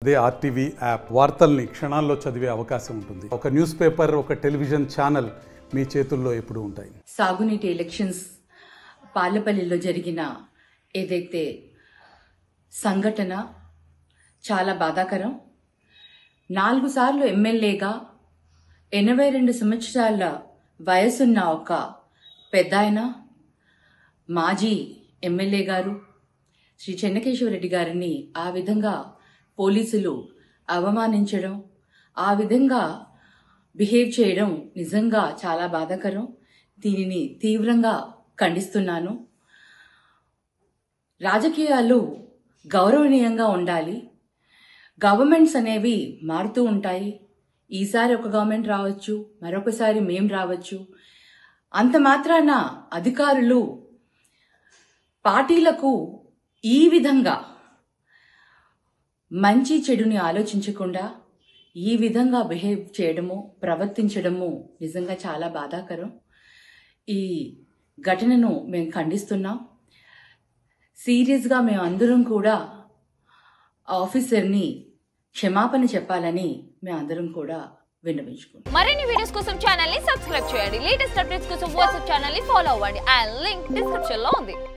అదే RTV app వార్తల్ని క్షణాల్లో చదివే అవకాశం ఉంటుంది ఒక న్యూస్ పేపర్ ఒక టెలివిజన్ ఛానల్ మీ చేతుల్లో ఎప్పుడూ ఉంటాయి సాగునీటి ఎలక్షన్స్ పాలపల్లిలో జరిగిన ఏదైతే సంఘటన చాలా బాధాకరం నాలుగు సార్లు ఎమ్మెల్యేగా ఎనభై రెండు సంవత్సరాల వయసున్న ఒక పెద్దాయన మాజీ ఎమ్మెల్యే గారు శ్రీ చెన్నకేశ్వరరెడ్డి గారిని ఆ విధంగా పోలీసులు అవమానించడం ఆ విధంగా బిహేవ్ చేయడం నిజంగా చాలా బాధాకరం దీనిని తీవ్రంగా ఖండిస్తున్నాను రాజకీయాలు గౌరవనీయంగా ఉండాలి గవర్నమెంట్స్ అనేవి మారుతూ ఉంటాయి ఈసారి ఒక గవర్నమెంట్ రావచ్చు మరొకసారి మేం రావచ్చు అంత మాత్రాన అధికారులు పార్టీలకు ఈ విధంగా మంచి చెడుని ఆలోచించకుండా ఈ విధంగా బిహేవ్ చేయడము ప్రవర్తించడము నిజంగా చాలా బాధాకరం ఈ ఘటనను మేము ఖండిస్తున్నాం సీరియస్గా మేము అందరం కూడా ఆఫీసర్ని క్షమాపణ చెప్పాలని మేము అందరం కూడా విన్నవించుకుంటాం మరిన్ని వీడియోస్ కోసం ఛానల్ ని సబ్స్క్రైబ్ చేయండి లేటెస్ట్ అప్డేట్స్ కోసం వాట్సాప్ ఛానల్ ని ఫాలో అవ్వండి అండ్ లింక్ డిస్క్రిప్షన్ లో ఉంది